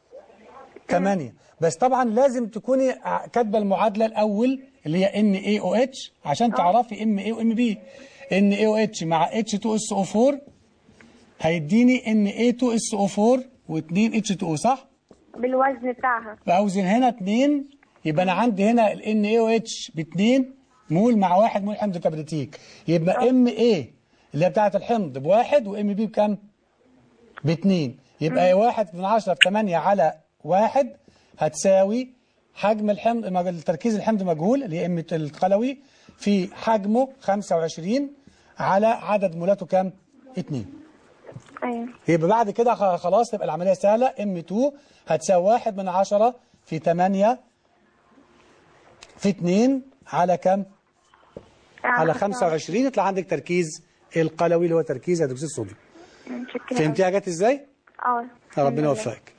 8 بس طبعا لازم تكوني ع- كاتبه المعادله الاول اللي هي NaOH عشان تعرفي MA وMB NaOH مع H2SO4 هيديني Na2SO4 و2 H2O صح؟ بالوزن بتاعها فأوزن هنا 2 يبقى أنا عندي هنا ال NaOH ب 2 مول مع 1 مول حمض كبريتيك يبقى MA اللي هي بتاعة الحمض بواحد وMB بكام؟ باتنين يبقى واحد من عشرة في تمانية على واحد هتساوي حجم الحمض مج- تركيز الحمض مجهول اللي هي ام القلوي في حجمه 25 على عدد مولاته كام؟ 2 ايوه يبقى بعد كده خ- خلاص تبقى العملية سهلة ام 2 هتساوي واحد من عشرة في 8 في 2 على كام؟ على 25 يطلع عندك تركيز القلوي اللي هو تركيز هيدروكسيد الصوديوم متشكرة فهمتيها جت ازاي؟ اه ربنا يوفقك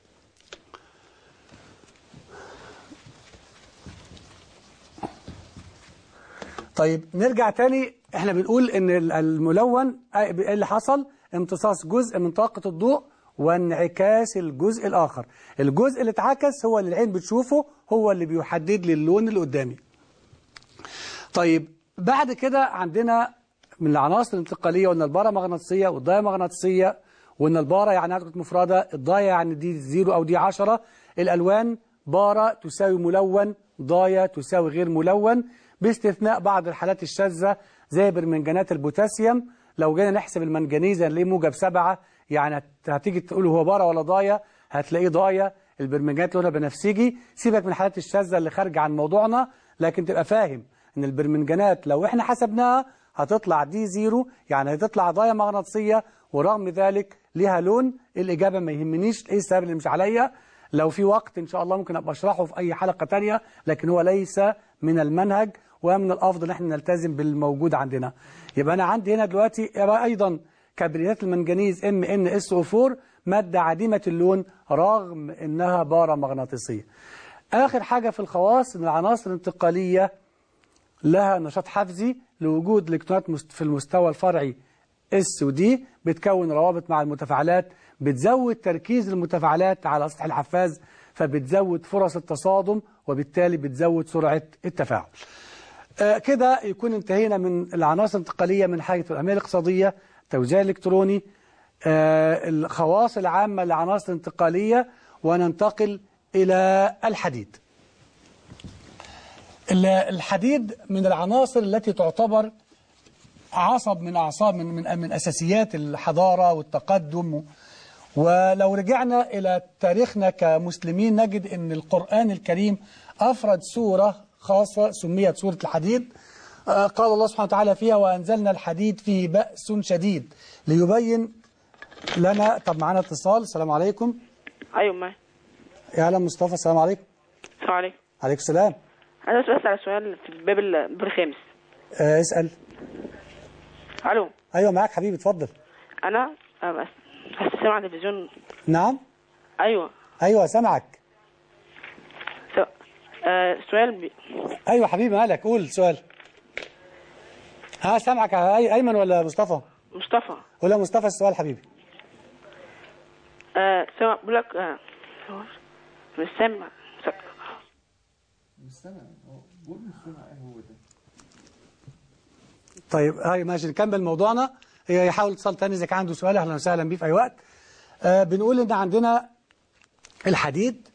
طيب نرجع تاني احنا بنقول ان ال- الملون ايه اللي حصل امتصاص جزء من طاقة الضوء وانعكاس الجزء الآخر الجزء اللي اتعكس هو اللي العين بتشوفه هو اللي بيحدد لي اللون اللي قدامي طيب بعد كده عندنا من العناصر الانتقالية قلنا البارة مغناطيسية والضاية مغناطيسية وان البارة يعني عدد مفردة الضاية يعني دي زيرو او دي عشرة الالوان بارة تساوي ملون ضاية تساوي غير ملون باستثناء بعض الحالات الشاذة زي برمنجانات البوتاسيوم لو جينا نحسب المنجنيز هنلاقيه موجب سبعة يعني هتيجي تقول هو بارا ولا ضايا هتلاقيه ضايا البرمنجانات لونها بنفسجي سيبك من الحالات الشاذة اللي خارجة عن موضوعنا لكن تبقى فاهم ان البرمنجانات لو احنا حسبناها هتطلع دي زيرو يعني هتطلع ضايا مغناطيسية ورغم ذلك ليها لون الإجابة ما يهمنيش ايه السبب اللي مش عليا لو في وقت إن شاء الله ممكن أبقى أشرحه في أي حلقة تانية لكن هو ليس من المنهج ومن الأفضل إن احنا نلتزم بالموجود عندنا يبقى أنا عندي هنا دلوقتي يبقى أيضا كبريتات المنجنيز ام ان اس او 4 مادة عديمة اللون رغم إنها بارا مغناطيسية آخر حاجة في الخواص إن العناصر الانتقالية لها نشاط حفزي لوجود الكترونات مست- في المستوى الفرعي اس ودي بتكون روابط مع المتفاعلات بتزود تركيز المتفاعلات على سطح الحفاز فبتزود فرص التصادم وبالتالي بتزود سرعة التفاعل آه، كده يكون انتهينا من العناصر الانتقالية من حيث الأهمية الاقتصادية توزيع الإلكتروني آه، الخواص العامة للعناصر الانتقالية وننتقل إلى الحديد ال- الحديد من العناصر التي تعتبر عصب من أعصاب من من من أساسيات الحضارة والتقدم ولو رجعنا إلى تاريخنا كمسلمين نجد أن القرآن الكريم أفرد سورة خاصة سميت سورة الحديد آه، قال الله سبحانه وتعالى فيها وأنزلنا الحديد فيه بأس شديد ليبين لنا طب معانا اتصال السلام عليكم ايوه ما يا أهلا مصطفى السلام عليكم السلام عليكم عليكم السلام انا بس على سؤال في الباب ال- الباب الخامس آه، اسأل الو أيوة معاك حبيبي اتفضل انا آه، بس بس سامع على التلفزيون نعم ايوه أيوة سامعك س... آه سؤال بي... أيوة حبيبي مالك قول سؤال ها سامعك يا أي- أيمن ولا مصطفى مصطفى قول يا مصطفى السؤال حبيبي آه سامع بقول لك آه مش سامع س... طيب هاي ماشي نكمل موضوعنا هي يحاول اتصال تاني إذا كان عنده سؤال أهلا وسهلا بيه في أي وقت آه بنقول إن عندنا الحديد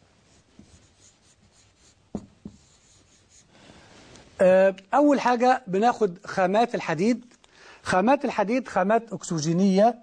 آه أول حاجة بناخد خامات الحديد خامات الحديد خامات أكسجينية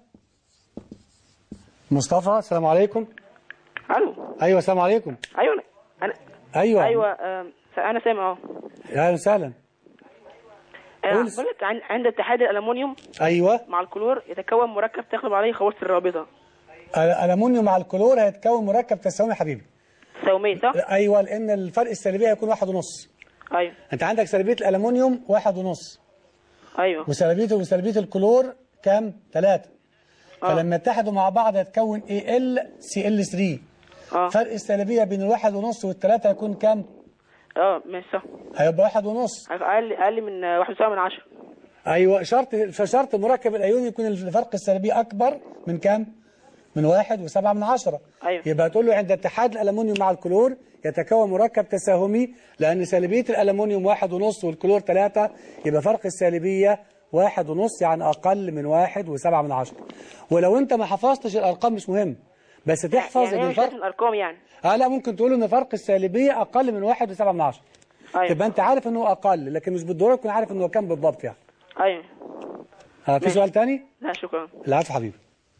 مصطفى السلام عليكم الو أيوة السلام عليكم ايوه انا أيوة ايوه آه انا سامع اهو يا أهلا وسهلا آه، قول. بقول لك عن- عند اتحاد الالومنيوم أيوة مع الكلور يتكون مركب تغلب عليه خواص الرابطه الألمونيوم مع الكلور هيتكون مركب تساومي حبيبي سومية صح؟ أيوة لأن الفرق السلبي هيكون واحد ونص ايوه أنت عندك سلبية الألمونيوم واحد ونص ايوه وسلبية وسلبية الكلور كام؟ ثلاثة آه. فلما يتحدوا مع بعض هتكون AlCl3 اه فرق السلبية بين الواحد ونص والثلاثة هيكون كام؟ اه ماشي صح هيبقى واحد ونص اقل اقل من آه، واحد وسبعة من عشرة أيوة شرط فشرط مركب الأيوني يكون الفرق السلبي أكبر من كام؟ من واحد وسبعة من عشرة أيوة. يبقى تقول له عند اتحاد الألمنيوم مع الكلور يتكون مركب تساهمي لأن سلبية الألمنيوم واحد ونص والكلور ثلاثة يبقى فرق السالبية واحد ونص يعني أقل من واحد وسبعة من عشرة ولو أنت ما حفظتش الأرقام مش مهم بس تحفظ يعني إن هي مش لازم الفرق الارقام يعني آه لا ممكن تقول إن فرق السالبية أقل من واحد وسبعة من عشرة ايوه تبقى أنت عارف إنه أقل لكن مش بالضرورة تكون عارف إنه كام بالضبط يعني ايوه آه في سؤال تاني؟ لا شكرا العفو حبيبي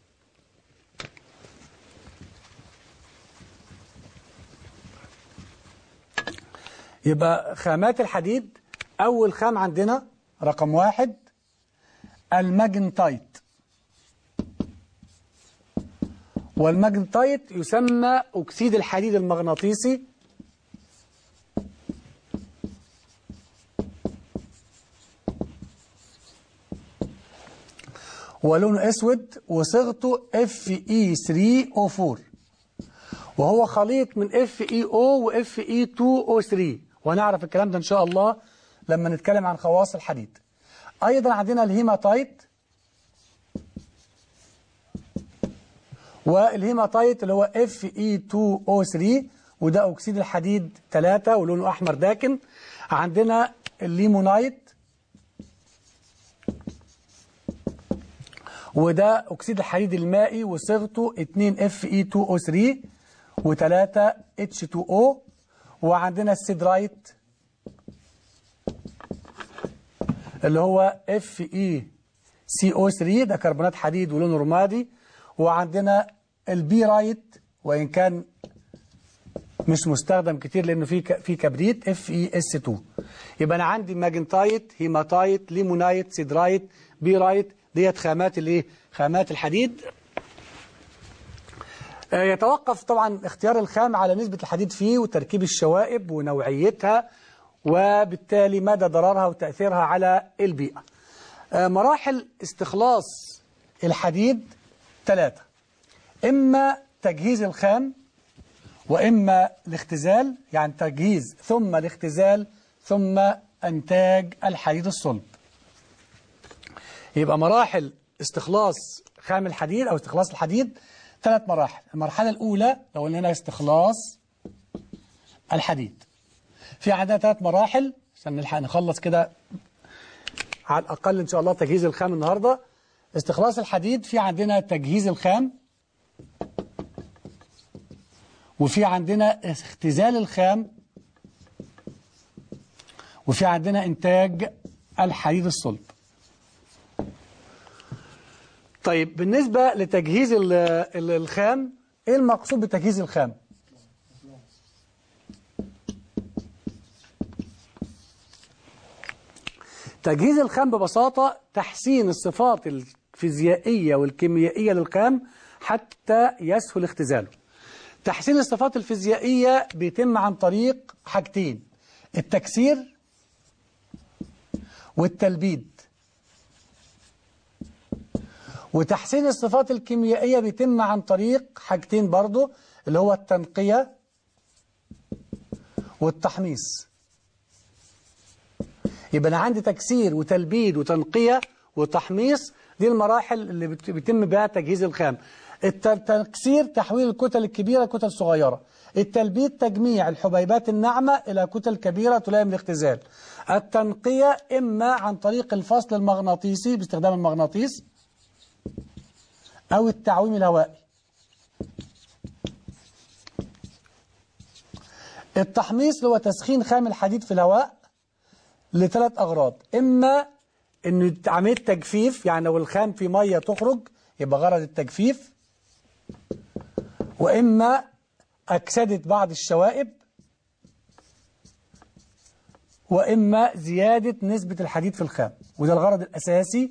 يبقى خامات الحديد أول خام عندنا رقم واحد الماجنتايت والماجنتايت يسمى أكسيد الحديد المغناطيسي ولونه اسود وصيغته Fe3O4 وهو خليط من FeO و Fe2O3 وهنعرف الكلام ده ان شاء الله لما نتكلم عن خواص الحديد ايضا عندنا الهيماتايت والهيماتايت اللي هو Fe2O3 وده اكسيد الحديد 3 ولونه احمر داكن عندنا الليمونايت وده أكسيد الحديد المائي وصيغته 2Fe2O3 و3 H2O وعندنا السيدرايت اللي هو اف اي سي او 3 ده كربونات حديد ولونه رمادي وعندنا البي رايت وان كان مش مستخدم كتير لانه في ك- في كبريت اف اي اس 2 يبقى انا عندي ماجنتايت هيماتايت ليمونايت سيدرايت بيرايت ديت خامات الايه خامات الحديد آه، يتوقف طبعا اختيار الخام على نسبة الحديد فيه وتركيب الشوائب ونوعيتها وبالتالي مدى ضررها وتأثيرها على البيئة آه، مراحل استخلاص الحديد ثلاثة إما تجهيز الخام وإما الاختزال يعني تجهيز ثم الاختزال ثم إنتاج الحديد الصلب يبقى مراحل استخلاص خام الحديد أو استخلاص الحديد ثلاث مراحل المرحلة الأولى لو قلنا استخلاص الحديد في عندنا ثلاث مراحل عشان نلحق نخلص كده على الأقل إن شاء الله تجهيز الخام النهاردة استخلاص الحديد في عندنا تجهيز الخام وفي عندنا اختزال الخام وفي عندنا إنتاج الحديد الصلب طيب بالنسبة لتجهيز ال- ال- الخام ايه المقصود بتجهيز الخام تجهيز الخام ببساطة تحسين الصفات الفيزيائية والكيميائية للخام حتى يسهل اختزاله تحسين الصفات الفيزيائية بيتم عن طريق حاجتين التكسير والتلبيد وتحسين الصفات الكيميائية بيتم عن طريق حاجتين برضو اللي هو التنقية والتحميص يبقى أنا عندي تكسير وتلبيد وتنقية وتحميص دي المراحل اللي بت- بيتم بها تجهيز الخام الت- التكسير تحويل الكتل الكبيرة لكتل صغيرة التلبيد تجميع الحبيبات الناعمة إلى كتل كبيرة تلائم الاختزال التنقية إما عن طريق الفصل المغناطيسي باستخدام المغناطيس أو التعويم الهوائي التحميص اللي هو تسخين خام الحديد في الهواء لثلاث أغراض إما إنه عملية تجفيف يعني لو الخام في مية تخرج يبقى غرض التجفيف وإما أكسدة بعض الشوائب وإما زيادة نسبة الحديد في الخام وده الغرض الأساسي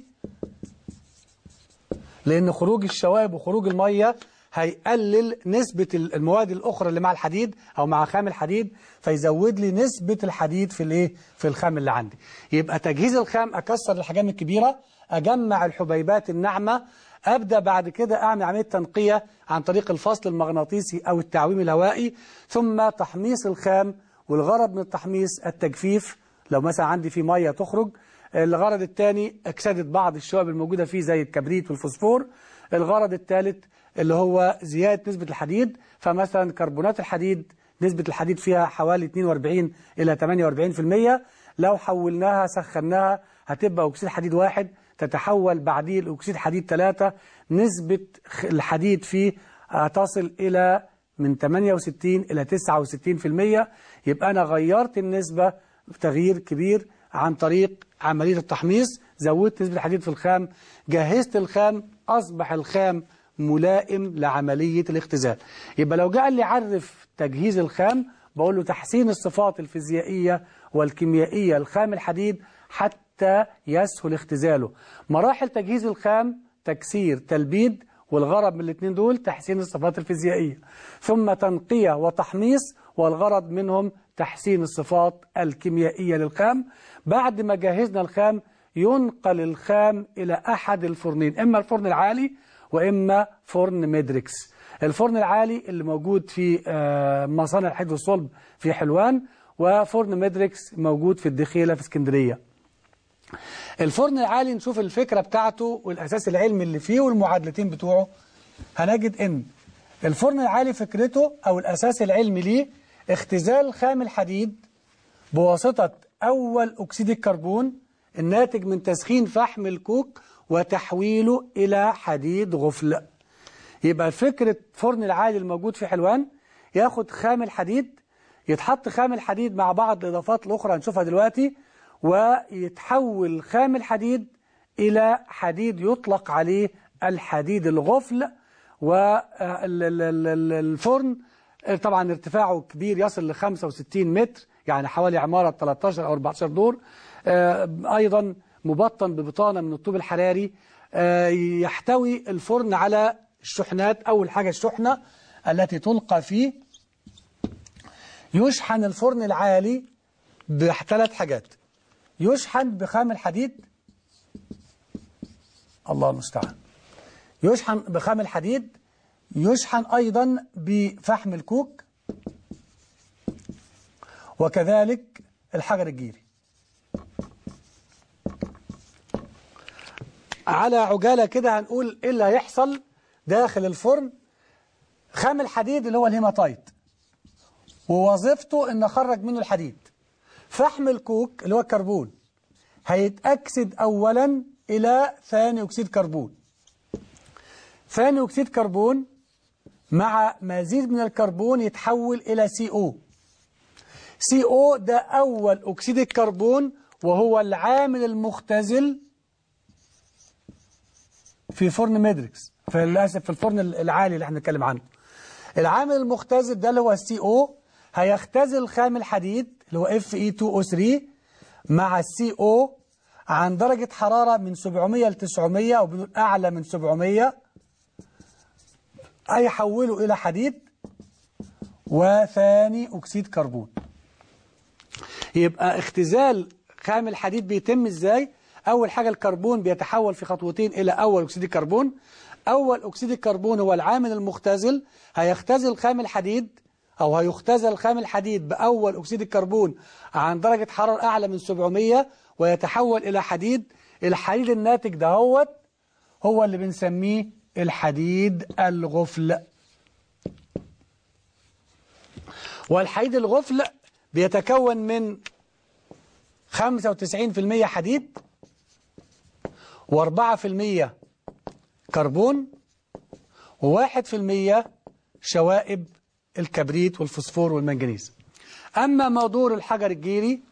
لأن خروج الشوائب وخروج المية هيقلل نسبة المواد الأخرى اللي مع الحديد أو مع خام الحديد فيزود لي نسبة الحديد في الإيه في الخام اللي عندي يبقى تجهيز الخام أكسر الحجام الكبيرة أجمع الحبيبات الناعمة أبدأ بعد كده أعمل عملية تنقية عن طريق الفصل المغناطيسي أو التعويم الهوائي ثم تحميص الخام والغرض من التحميص التجفيف لو مثلا عندي في مية تخرج الغرض الثاني أكسدة بعض الشوائب الموجودة فيه زي الكبريت والفوسفور الغرض الثالث اللي هو زيادة نسبة الحديد فمثلا كربونات الحديد نسبة الحديد فيها حوالي 42 إلى 48% لو حولناها سخناها هتبقى أكسيد حديد واحد تتحول بعديه لأكسيد حديد ثلاثة نسبة الحديد فيه تصل إلى من 68 إلى 69% يبقى أنا غيرت النسبة تغيير كبير عن طريق عملية التحميص زودت نسبة الحديد في الخام جهزت الخام أصبح الخام ملائم لعملية الاختزال يبقى لو جاء لي عرف تجهيز الخام بقول له تحسين الصفات الفيزيائية والكيميائية لخام الحديد حتى يسهل اختزاله مراحل تجهيز الخام تكسير تلبيد والغرض من الاثنين دول تحسين الصفات الفيزيائية ثم تنقية وتحميص والغرض منهم تحسين الصفات الكيميائية للخام بعد ما جهزنا الخام ينقل الخام إلى أحد الفرنين إما الفرن العالي وإما فرن ميدريكس الفرن العالي اللي موجود في آه، مصانع الحديد والصلب في حلوان وفرن ميدريكس موجود في الدخيلة في اسكندرية الفرن العالي نشوف الفكرة بتاعته والأساس العلمي اللي فيه والمعادلتين بتوعه هنجد إن الفرن العالي فكرته أو الأساس العلمي ليه اختزال خام الحديد بواسطة أول أكسيد الكربون الناتج من تسخين فحم الكوك وتحويله إلى حديد غفل يبقى فكرة فرن العالي الموجود في حلوان ياخد خام الحديد يتحط خام الحديد مع بعض الإضافات الأخرى هنشوفها دلوقتي ويتحول خام الحديد إلى حديد يطلق عليه الحديد الغفل والفرن طبعا ارتفاعه كبير يصل ل 65 متر يعني حوالي عمارة 13 أو 14 دور آه، أيضا مبطن ببطانة من الطوب الحراري آه، يحتوي الفرن على الشحنات أول حاجة الشحنة التي تلقى فيه يشحن الفرن العالي بثلاث حاجات يشحن بخام الحديد الله المستعان يشحن بخام الحديد يشحن أيضا بفحم الكوك وكذلك الحجر الجيري على عجالة كده هنقول إيه اللي هيحصل داخل الفرن خام الحديد اللي هو الهيماتايت ووظيفته ان اخرج منه الحديد فحم الكوك اللي هو الكربون هيتأكسد أولا إلى ثاني أكسيد كربون ثاني أكسيد كربون مع مزيد من الكربون يتحول إلى سي او سي او ده أول أكسيد الكربون وهو العامل المختزل في فرن ميدريكس في للأسف في الفرن العالي اللي احنا بنتكلم عنه العامل المختزل ده اللي هو السي او هيختزل خام الحديد اللي هو اف اي 2 او 3 مع السي او عن درجة حرارة من 700 ل 900 أو بنقول أعلى من 700 هيحوله إلى حديد وثاني أكسيد كربون يبقى اختزال خام الحديد بيتم ازاي اول حاجة الكربون بيتحول في خطوتين الى اول اكسيد الكربون اول اكسيد الكربون هو العامل المختزل هيختزل خام الحديد او هيختزل خام الحديد باول اكسيد الكربون عن درجة حرارة اعلى من 700 ويتحول الى حديد الحديد الناتج دهوت هو اللي بنسميه الحديد الغفل والحديد الغفل بيتكون من 95% حديد و4% كربون و1% شوائب الكبريت والفوسفور والمنجنيز أما موضوع الحجر الجيري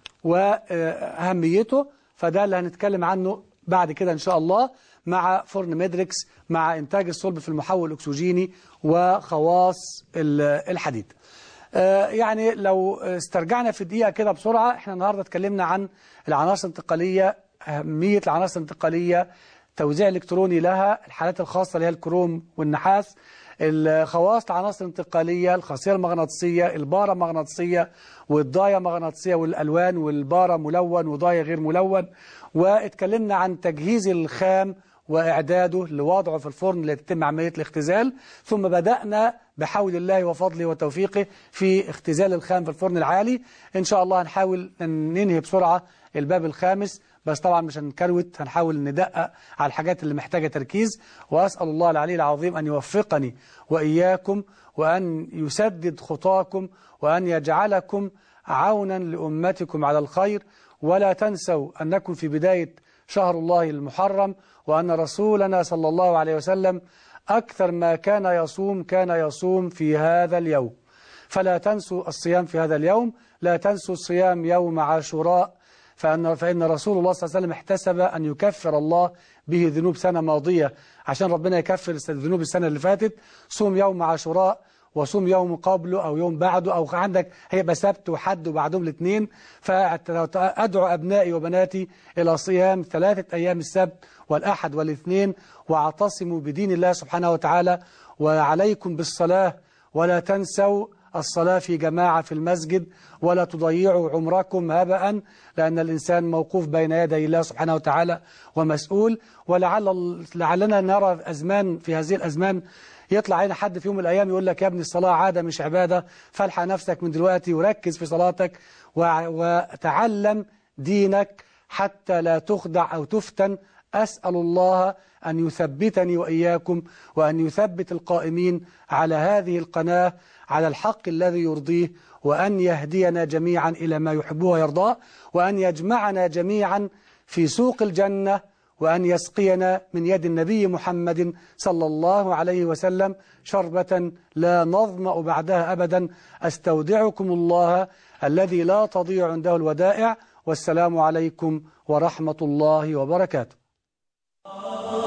وأهميته فده اللي هنتكلم عنه بعد كده إن شاء الله مع فرن ميدريكس مع إنتاج الصلب في المحول الأكسجيني وخواص الحديد يعني لو استرجعنا في دقيقة كده بسرعة احنا النهاردة اتكلمنا عن العناصر الانتقالية أهمية العناصر الانتقالية توزيع إلكتروني لها الحالات الخاصة اللي هي الكروم والنحاس الخواص العناصر الانتقالية الخاصية المغناطيسية البارة مغناطيسية والضاية مغناطيسية والألوان والبارة ملون وضاية غير ملون واتكلمنا عن تجهيز الخام وإعداده لوضعه في الفرن لتتم عملية الاختزال ثم بدأنا بحول الله وفضله وتوفيقه في اختزال الخام في الفرن العالي إن شاء الله هنحاول ننهي بسرعة الباب الخامس بس طبعا مش هنكروت هنحاول ندقق على الحاجات اللي محتاجة تركيز وأسأل الله العلي العظيم أن يوفقني وإياكم وأن يسدد خطاكم وأن يجعلكم عونا لأمتكم على الخير ولا تنسوا أنكم في بداية شهر الله المحرم وأن رسولنا صلى الله عليه وسلم أكثر ما كان يصوم كان يصوم في هذا اليوم فلا تنسوا الصيام في هذا اليوم لا تنسوا الصيام يوم عاشوراء فأن, فإن رسول الله صلى الله عليه وسلم احتسب أن يكفر الله به ذنوب سنة ماضية عشان ربنا يكفر ذنوب السنة اللي فاتت صوم يوم عاشوراء وصوم يوم قبله أو يوم بعده أو عندك هيبقى سبت وحد وبعدهم الاثنين فأدعو أبنائي وبناتي إلى صيام ثلاثة أيام السبت والأحد والاثنين واعتصموا بدين الله سبحانه وتعالى وعليكم بالصلاة ولا تنسوا الصلاة في جماعة في المسجد ولا تضيعوا عمركم هبأ لأن الإنسان موقوف بين يدي الله سبحانه وتعالى ومسؤول ولعل لعلنا نرى أزمان في هذه الأزمان يطلع علينا حد في يوم من الأيام يقول لك يا ابني الصلاة عادة مش عبادة فالحق نفسك من دلوقتي وركز في صلاتك وتعلم دينك حتى لا تخدع أو تفتن أسأل الله أن يثبتني وإياكم وأن يثبت القائمين على هذه القناة على الحق الذي يرضيه وأن يهدينا جميعا إلى ما يحبه ويرضاه وأن يجمعنا جميعا في سوق الجنة وأن يسقينا من يد النبي محمد صلى الله عليه وسلم شربة لا نظمأ بعدها أبدا أستودعكم الله الذي لا تضيع عنده الودائع والسلام عليكم ورحمة الله وبركاته